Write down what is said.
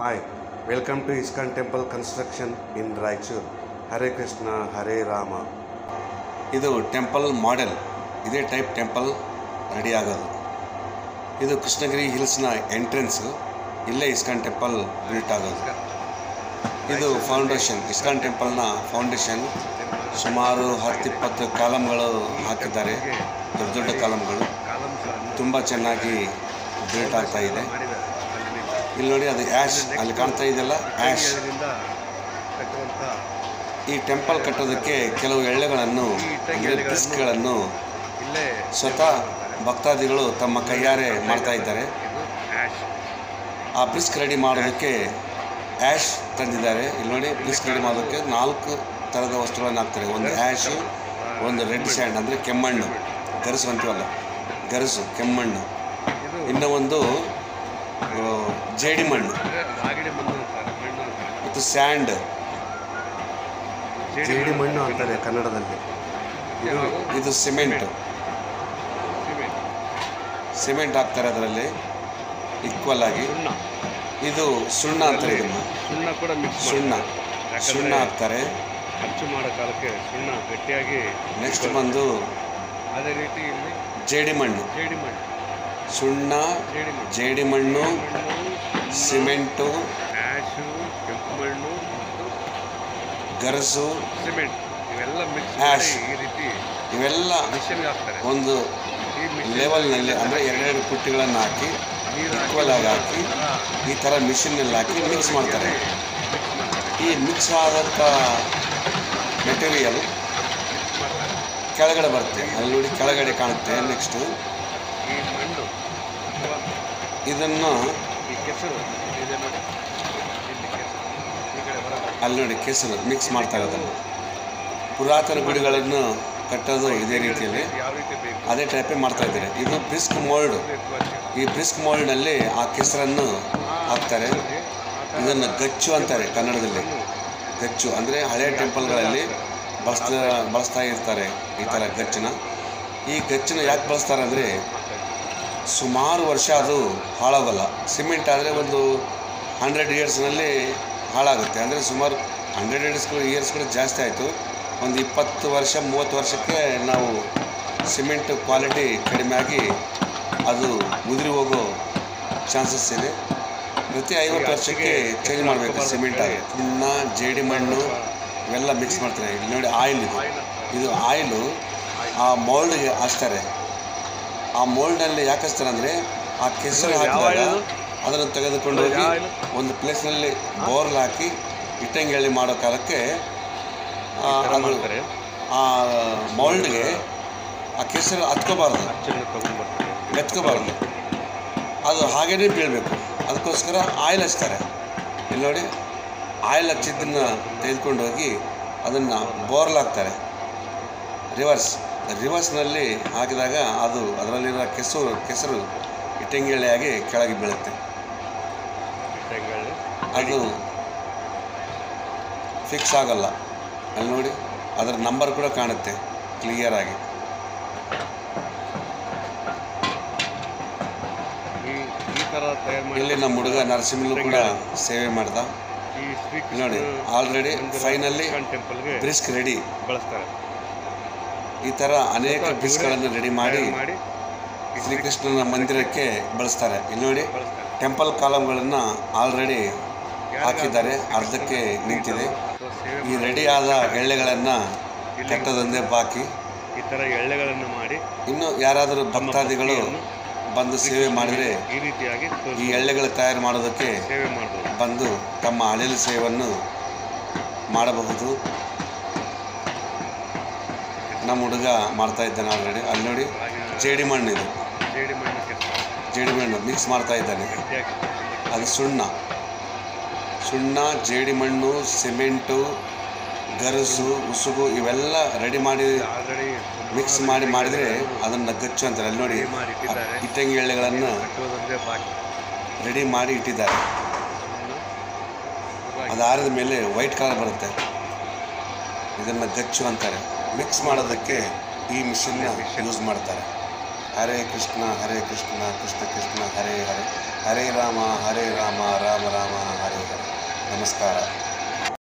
Hi, welcome to ISKCON Temple Construction in Raichur. Hare Krishna, Hare Rama. ಇದು temple model ಇದೇ type temple ready ಆಗೋದು ಇದು ಕೃಷ್ಣಗಿರಿ ಹಿಲ್ಸ್ನ entrance ಇಲ್ಲೇ ಇಸ್ಕಾನ್ ಟೆಂಪಲ್ ಬಿಲ್ಟ್ ಆಗೋದು ಇದು ಫೌಂಡೇಶನ್ ಇಸ್ಕಾನ್ ಟೆಂಪಲ್ನ ಫೌಂಡೇಶನ್ ಸುಮಾರು ಹತ್ತಿಪ್ಪತ್ತು ಕಾಲಮ್ಗಳು ಹಾಕಿದ್ದಾರೆ ದೊಡ್ಡ ದೊಡ್ಡ ಕಾಲಮ್ಗಳು ತುಂಬ ಚೆನ್ನಾಗಿ ಬಿಲ್ಟ್ ಆಗ್ತಾ ಇದೆ ಇಲ್ಲಿ ನೋಡಿ ಅದು ಆ್ಯಶ್ ಅಲ್ಲಿ ಕಾಣ್ತಾ ಇದೆಯಲ್ಲ ಆ್ಯಶ್ ಈ ಟೆಂಪಲ್ ಕಟ್ಟೋದಕ್ಕೆ ಕೆಲವು ಎಳ್ಳೆಗಳನ್ನು ಅಂದರೆ ಡಿಸ್ಕ್ಗಳನ್ನು ಇಲ್ಲೇ ಸ್ವತಃ ಭಕ್ತಾದಿಗಳು ತಮ್ಮ ಕೈಯಾರೆ ಮಾಡ್ತಾ ಇದ್ದಾರೆ ಆ ಬ್ರಿಸ್ಕ್ ರೆಡಿ ಮಾಡೋದಕ್ಕೆ ಆ್ಯಶ್ ತಂದಿದ್ದಾರೆ ಇಲ್ಲಿ ನೋಡಿ ಬ್ರಿಸ್ಕ್ ರೆಡಿ ಮಾಡೋದಕ್ಕೆ ನಾಲ್ಕು ಥರದ ವಸ್ತುಗಳನ್ನು ಹಾಕ್ತಾರೆ ಒಂದು ಆ್ಯಶು ಒಂದು ರೆಡ್ ಸ್ಯಾಂಡ್ ಅಂದರೆ ಕೆಮ್ಮಣ್ಣು ಗರಸು ಅಂತೀವಲ್ಲ ಗರಸು ಕೆಮ್ಮಣ್ಣು ಇದು ಇನ್ನು ಒಂದು ಆ, ಜೇಡಿ ಮಣ್ಣು ಮಾಗಿಡಿ ಮಣ್ಣು ಅಂತಾರೆ ಮಣ್ಣು ಅಂತಾರೆ ಮತ್ತು ಸ್ಯಾಂಡ್ ಜೇಡಿ ಮಣ್ಣು ಅಂತಾರೆ ಕನ್ನಡದಲ್ಲಿ ಇದು ಇದು ಸಿಮೆಂಟ್ ಸಿಮೆಂಟ್ ಸಿಮೆಂಟ್ ಹಾಕ್ತಾರೆ ಅದರಲ್ಲಿ ಈಕ್ವಲ್ ಆಗಿ ಸುಣ್ಣ ಇದು ಸುಣ್ಣ ಅಂತಾರೆ ಇದನ್ನು ಸುಣ್ಣ ಕೂಡ ಮಿಕ್ಸ್ ಸುಣ್ಣ ಸುಣ್ಣ ಹಾಕ್ತಾರೆ ಖರ್ಚು ಮಾಡೋ ಕಾಲಕ್ಕೆ ಸುಣ್ಣ ಗಟ್ಟಿಯಾಗಿ ನೆಕ್ಸ್ಟ್ ಬಂದು ಅದೇ ರೀತಿ ಇಲ್ಲಿ ಜೇಡಿ ಮಣ್ಣು ಜೇಡಿ ಮಣ್ಣು ಸುಣ್ಣ ಜೇಡಿ ಮಣ್ಣು ಜೇಡಿ ಮಣ್ಣು ಮಣ್ಣು ಸಿಮೆಂಟು ಆ್ಯಶು ಕೆಂಪು ಮಣ್ಣು ಮತ್ತು ಗರಸು ಸಿಮೆಂಟ್ ಇವೆಲ್ಲ ಮಿಕ್ಸ್ Ash. ಮಾಡಿ ಈ ರೀತಿ ಇವೆಲ್ಲ ಮಿಷನ್ಗೆ ಹಾಕ್ತಾರೆ ಒಂದು ಈ ಮಿಷನ್ ಲೆವೆಲ್ನಲ್ಲಿ ಅಂದರೆ ಎರಡೆರಡು ಪುಟ್ಟಿಗಳನ್ನು ಹಾಕಿ ನೀರು ಈಕ್ವಲ್ ಆಗಿ ಹಾಕಿ ಈ ಥರ ಮಿಷಿನ್ನಲ್ಲಿ ಹಾಕಿ ಮಿಕ್ಸ್ ಮಾಡ್ತಾರೆ ಈ ಮಿಕ್ಸ್ ಆದಂಥ ಮೆಟೀರಿಯಲ್ ಕೆಳಗಡೆ ಬರುತ್ತೆ ಅಲ್ಲಿ ನೋಡಿ ಕೆಳಗಡೆ ಕಾಣುತ್ತೆ ನೆಕ್ಸ್ಟು ಈ ಮಣ್ಣು ಅಥವಾ ಇದನ್ನು ಈ ಕೆಸರು ಇದೆ ನೋಡಿ ಇಲ್ಲಿ ಕೆಸರು ಈ ಕಡೆ ಬರೋದು ಅಲ್ಲಿ ನೋಡಿ ಕೆಸರು ಮಿಕ್ಸ್ ಮಾಡ್ತಾ ಇರೋದನ್ನು ಪುರಾತನ ಗುಡಿಗಳನ್ನು ಕಟ್ಟೋದು ಇದೇ ರೀತಿಯಲ್ಲಿ ಯಾವ ರೀತಿ ಬೇಕು ಅದೇ ಟೈಪೇ ಮಾಡ್ತಾ ಇದ್ದಾರೆ ಇದು ಬ್ರಿಸ್ಕ್ ಮೋಲ್ಡ್ ಬೇಕು ಅಂತ ಈ ಬ್ರಿಸ್ಕ್ ಮೋಲ್ಡ್ನಲ್ಲಿ ಆ ಕೆಸರನ್ನು ಹಾಕ್ತಾರೆ ಇದನ್ನು ಗಚ್ಚು ಅಂತಾರೆ ಕನ್ನಡದಲ್ಲಿ ಗಚ್ಚು ಅಂದರೆ ಹಳೆ ಟೆಂಪಲ್ಗಳಲ್ಲಿ ಬಳಸ್ತಾ ಬಳಸ್ತಾ ಇರ್ತಾರೆ ಈ ಥರ ಗಚ್ಚನ್ನ ಈ ಗಚ್ಚನ್ನ ಯಾಕೆ ಬಳಸ್ತಾರೆ ಅಂದರೆ ಸುಮಾರು ವರ್ಷ ಅದು ಹಾಳಾಗಲ್ಲ ಸಿಮೆಂಟ್ ಆದರೆ ಒಂದು ಹಂಡ್ರೆಡ್ ಇಯರ್ಸ್ನಲ್ಲಿ ಹಾಳಾಗುತ್ತೆ ಅಂದರೆ ಸುಮಾರು ಹಂಡ್ರೆಡ್ ಇಯರ್ಸ್ಗಳು ಇಯರ್ಸ್ಗಳು ಜಾಸ್ತಿ ಆಯಿತು ಒಂದು ಇಪ್ಪತ್ತು ವರ್ಷ ಮೂವತ್ತು ವರ್ಷಕ್ಕೆ ನಾವು ಸಿಮೆಂಟ್ ಕ್ವಾಲಿಟಿ ಕಡಿಮೆ ಆಗಿ ಅದು ಉದುರಿ ಹೋಗೋ ಚಾನ್ಸಸ್ ಇದೆ ಪ್ರತಿ ಐವತ್ತು ವರ್ಷಕ್ಕೆ ಚೇಂಜ್ ಮಾಡಬೇಕು ಸಿಮೆಂಟ್ ಆಗಿ ಸುಣ್ಣ ಜೇಡಿ ಮಣ್ಣು ಇವೆಲ್ಲ ಮಿಕ್ಸ್ ಮಾಡ್ತಾರೆ ಇಲ್ಲಿ ನೋಡಿ ಆಯಿಲ್ ಇದು ಇದು ಆಯಿಲು ಆ ಮೋಲ್ಡ್ಗೆ ಹಚ್ತಾರೆ ಆ ಮೋಲ್ಡ್ನಲ್ಲಿ ಯಾಕೆ ಹಚ್ತಾರೆ ಅಂದರೆ ಆ ಕೆಸರು ಹಾಕಿದಾಗ ಅದನ್ನು ತೆಗೆದುಕೊಂಡು ಹೋಗಿ ಒಂದು ಪ್ಲೇಸ್ನಲ್ಲಿ ಬೋರ್ಲ್ ಹಾಕಿ ಇಟ್ಟಂಗಿ ಮಾಡೋ ಕಾಲಕ್ಕೆ ಆ, ಅದು ಮಾಡ್ತಾರೆ ಆ ಮೋಲ್ಡ್ಗೆ ಆ ಕೆಸರು ಹತ್ಕೋಬಾರ್ದು ಅಚ್ಚನ್ನು ತಗೊಂಡ್ಬರ್ತಾರೆ ಮೆತ್ಕೋಬಾರ್ದು ಅದು ಹಾಗೇ ಬೀಳಬೇಕು ಅದಕ್ಕೋಸ್ಕರ ಆಯಿಲ್ ಹಚ್ತಾರೆ ಇಲ್ಲಿ ನೋಡಿ ಆಯಿಲ್ ಹಚ್ಚಿದ್ದನ್ನು ತೆಗೆದುಕೊಂಡು ಹೋಗಿ ಅದನ್ನು ಬೋರ್ಲ್ ಹಾಕ್ತಾರೆ ರಿವರ್ಸ್ ರಿವರ್ಸ್ನಲ್ಲಿ ಹಾಕಿದಾಗ ಅದು ಅದರಲ್ಲಿರೋ ಕೆಸರು ಕೆಸರು ಇಟ್ಟಂಗಿಳೆಯಾಗಿ ಕೆಳಗೆ ಬೀಳುತ್ತೆ ಇಟ್ಟಂಗಿಯಲ್ಲಿ ಅದು ಫಿಕ್ಸ್ ಆಗಲ್ಲ ಅಲ್ಲಿ ನೋಡಿ ಅದರ ನಂಬರ್ ಕೂಡ ಕಾಣುತ್ತೆ ಕ್ಲಿಯರ್ ಆಗಿ ಈ ಈ ಥರ ತಯಾರು ಮಾಡಿ ಇಲ್ಲಿ ನಮ್ಮ ಹುಡುಗ ನರಸಿಂಹಲು ಕೂಡ ಸೇವೆ ಮಾಡ್ದ ಈ ಶ್ರೀಕೃಷ್ಣ ನೋಡಿ ಆಲ್ರೆಡಿ ಫೈನಲಿ ಟೆಂಪಲ್ಗೆ ಬ್ರಿಸ್ಕ್ ರೆಡಿ ಬಳಸ್ತಾರೆ ಈ ಥರ ಅನೇಕ ಬ್ರಿಸ್ಕ್ಗಳನ್ನು ರೆಡಿ ಮಾಡಿ ತಯಾರು ಮಾಡಿ ಶ್ರೀಕೃಷ್ಣನ ಮಂದಿರಕ್ಕೆ ಬಳಸ್ತಾರೆ ಇಲ್ಲಿ ನೋಡಿ ಬಳಸ್ತಾರೆ ಟೆಂಪಲ್ ಕಾಲಮ್ಗಳನ್ನು ಆಲ್ರೆಡಿ ಹಾಕಿದ್ದಾರೆ ಅರ್ಧಕ್ಕೆ ನಿಂತಿದೆ ಅಥವಾ ಸೇವೆ ಈ ರೆಡಿ ಆದ ಎಳ್ಳೆಗಳನ್ನು ಕಟ್ಟೋದೊಂದೇ ಬಾಕಿ ಈ ಥರ ಎಳ್ಳೆಗಳನ್ನು ಮಾಡಿ ಇನ್ನು ಯಾರಾದರೂ ಭಕ್ತಾದಿಗಳು ಬಂದು ಸೇವೆ ಮಾಡಿದರೆ ಈ ರೀತಿಯಾಗಿ ತೋರ್ಸ್- ಈ ಎಳ್ಳೆಗಳು ತಯಾರು ಮಾಡೋದಕ್ಕೆ ಸೇವೆ ಮಾಡ್ಬೋದು ಬಂದು ತಮ್ಮ ಅಳಿಲು ಸೇವೆಯನ್ನು ಮಾಡಬಹುದು ನಮ್ಮ ಹುಡುಗ ಮಾಡ್ತಾ ಇದ್ದಾನೆ ಆಲ್ರೆಡಿ ಅಲ್ಲಿ ನೋಡಿ ಆಗಿನ ಜೇಡಿ ಮಣ್ಣು ಇದು ಜೇಡಿ ಮಣ್ಣು ಕೆತ್ತ ಜೇಡಿ ಮಣ್ಣು ಮಿಕ್ಸ್ ಮಾಡ್ತಾ ಇದ್ದಾನೆ ಗಟ್ಟಿಯಾಗಿ ಅದು ಸುಣ್ಣ ಸುಣ್ಣ ಜೇಡಿ ಮಣ್ಣು ಸಿಮೆಂಟು ಗರಸು ಉಸುಗು ಇವೆಲ್ಲ ರೆಡಿ ಮಾಡಿ ಆಲ್ರೆಡಿ ಮಿಕ್ಸ್ ಮಾಡಿ ಮಾಡಿದರೆ ಅದನ್ನು ಗಚ್ಚು ಅಂತಾರೆ ಅಲ್ಲಿ ನೋಡಿ ಮಾಡಿ ಇಟ್ಟಿದ್ದಾರೆ ಇಟ್ಟಂಗಿ ಎಳ್ಳೆಗಳನ್ನು ಕಟ್ಟುವುದೊಂದೇ ಬಾಕಿ ರೆಡಿ ಮಾಡಿ ಇಟ್ಟಿದ್ದಾರೆ ಸುಣ್ಣ, ಅದು ಆರಿದ ಮೇಲೆ ವೈಟ್ ಕಲರ್ ಬರುತ್ತೆ ಇದನ್ನು ಗಚ್ಚು ಅಂತಾರೆ ಮಿಕ್ಸ್ ಮಾಡೋದಕ್ಕೆ ಈ ಮಿಷನ್ನ ಯೂಸ್ ಮಾಡ್ತಾರೆ ಹರೇ ಕೃಷ್ಣ ಹರೇ ಕೃಷ್ಣ ಕೃಷ್ಣ ಕೃಷ್ಣ ಹರೇ ಹರೇ ಹರೇ ರಾಮ ಹರೇ ರಾಮ ರಾಮ ರಾಮ ಹರೇ ನಮಸ್ಕಾರ